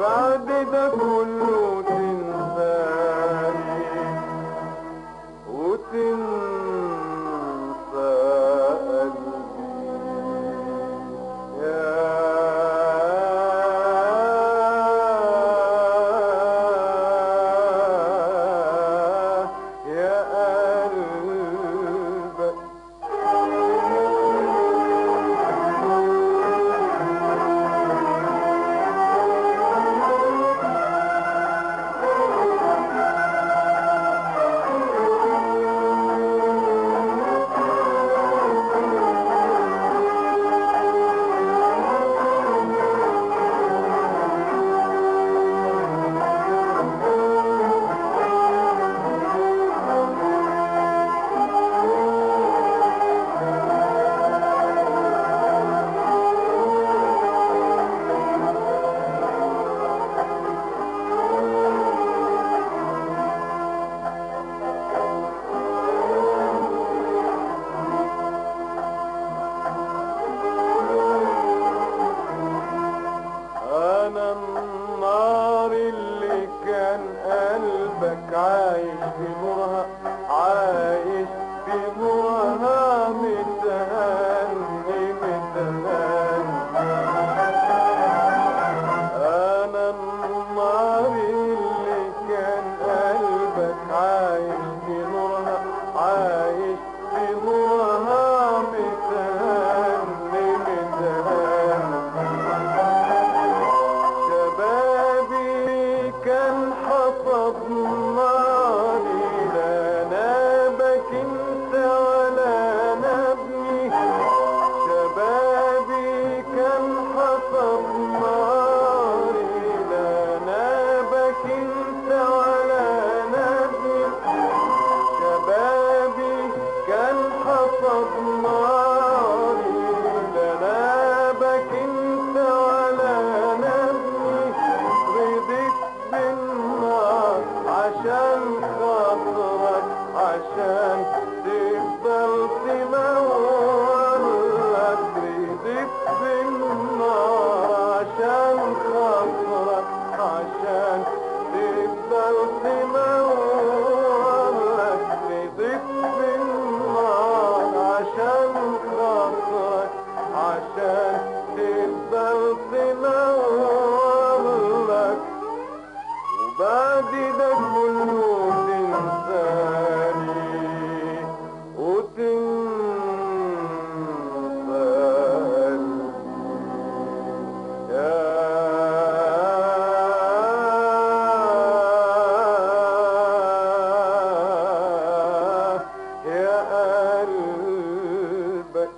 وبعد ده كله تنساني وتنسى قلبي يا يا قلبك انا النار اللي كان قلبك عايش في نورها عايش في نورها متهني متهني انا النار اللي كان قلبك عايش في نورها عايش في نورها متهني متهني شبابي كان حصد ناري لا نابك انت ولا نبني شبابي كان حصد ناري لا نابك انت ولا نبني شبابي كان حصد ناري لا نابك انت ولا نبني رضيت بالنار عشان خاطرك عشان تفضل تنور لك رضيت بالنار عشان خاطرك عشان تفضل تنور لك رضيت بالنار عشان خاطرك عشان تفضل تنور لك وبعد ده كله تنساني وتنسى يا يا قلبك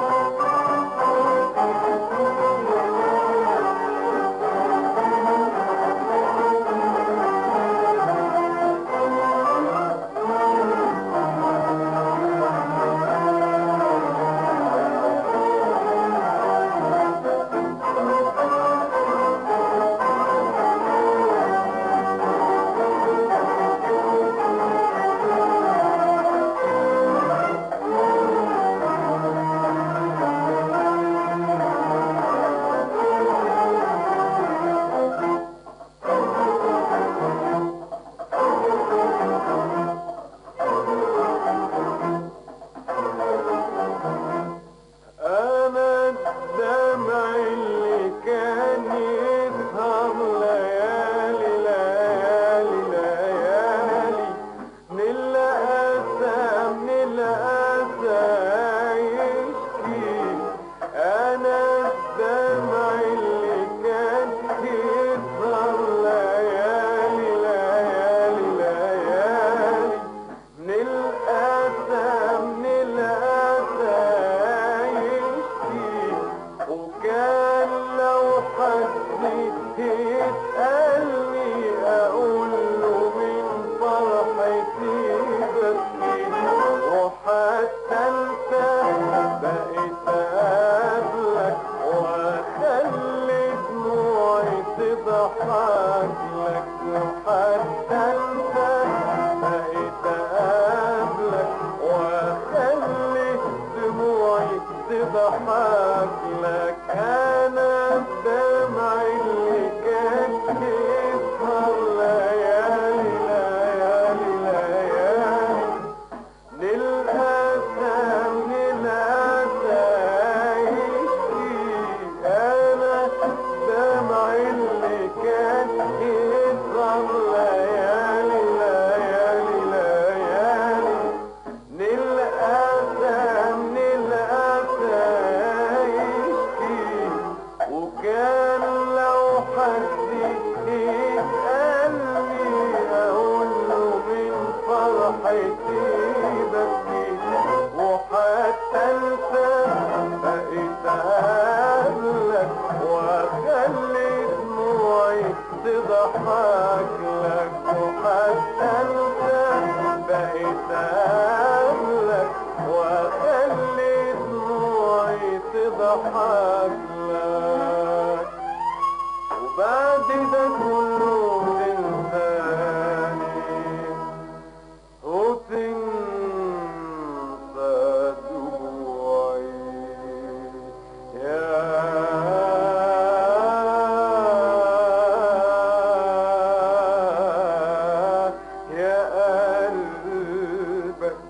انا الدمع اللي كان يسهر ليالي ليالي ليالي من الاسى من الاسى يشكي انا الدمع اللي كان يسهر ليالي ليالي ليالي من الاسى من الاسى يشكي وكان لو حد يسألني أقول له من فرحتي ببكي وحتى انت بقيت أقابلك وأخلي دموعي تضحك لك وحتى انت بقيت أقابلك وأخلي دموعي تضحك لك أنا الدمع اللي كان حبلك وبعد ده كله تنساني وتنسى دموعي يا يا قلبك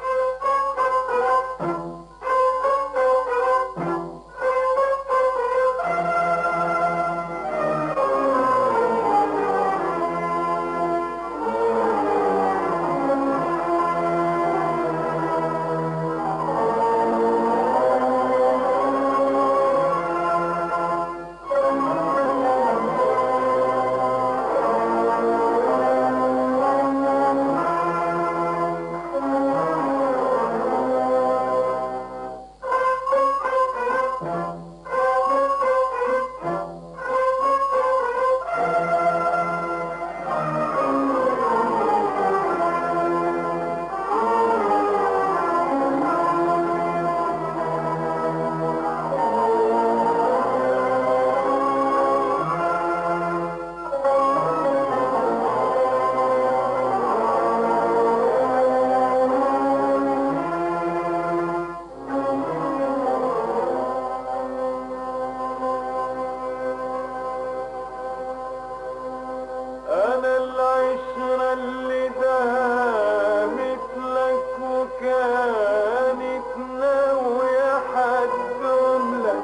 أنا العشرة اللي دامت لك وكانت ناوية حدهم لك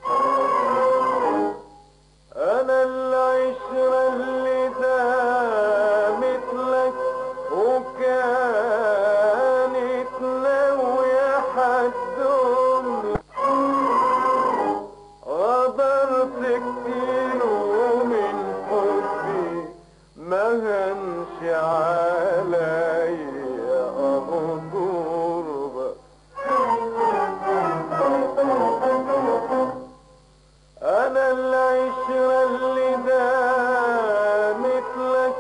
أنا العشرة اللي دامت لك وكانت ناوية حدهم لك غدرت كتير ومن حبي ما هنش عليا أغدر أنا العشرة اللي دامت لك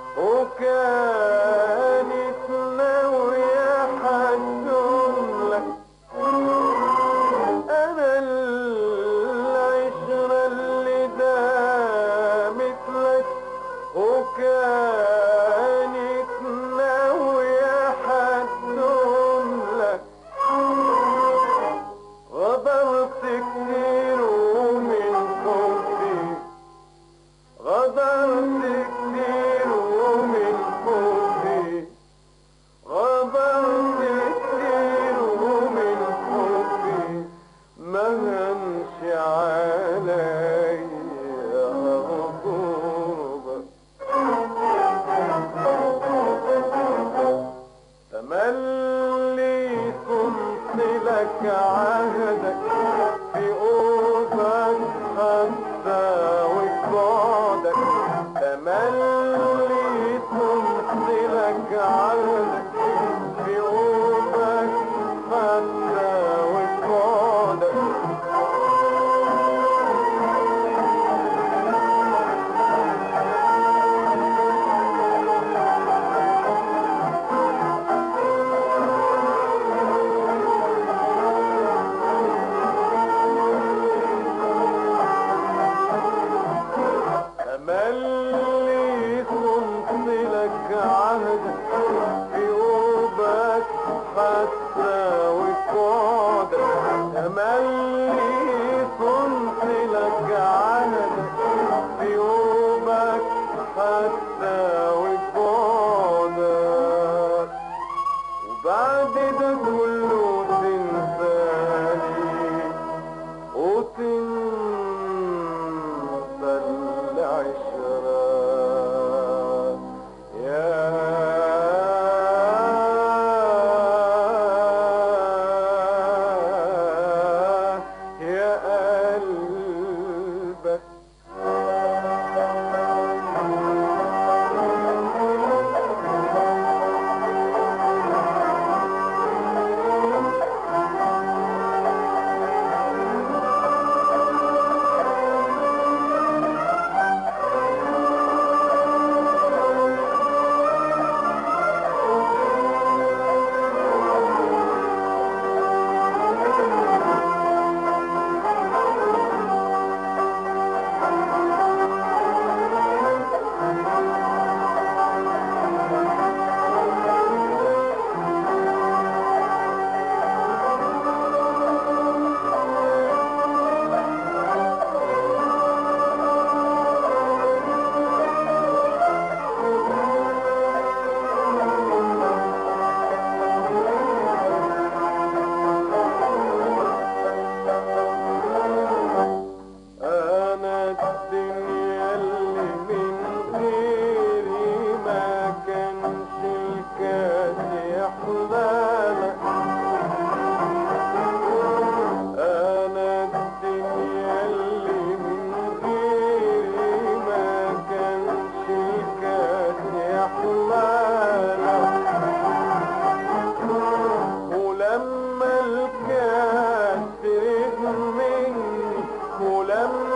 وكانت ناوية حدهم لك أنا العشرة اللي دامت لك وكانت ناوية حدهم لك غدرت كتير ومن حبي غدرت كتير ومن حبي غدرت كتير ومن حبي ما هنش عليا غضبك تملي صمت لك عهدك في قربك حتى وبعدك تملي صمت لك عهدك في قربك حتى وبعدك تملي صمت لك عهدك في قربك حتى وبعدك تملي صمت لك عهدك في قربك حتى وبعدك وبعد ده كله تنساني وتنسى العشرة يا يا قلبك لما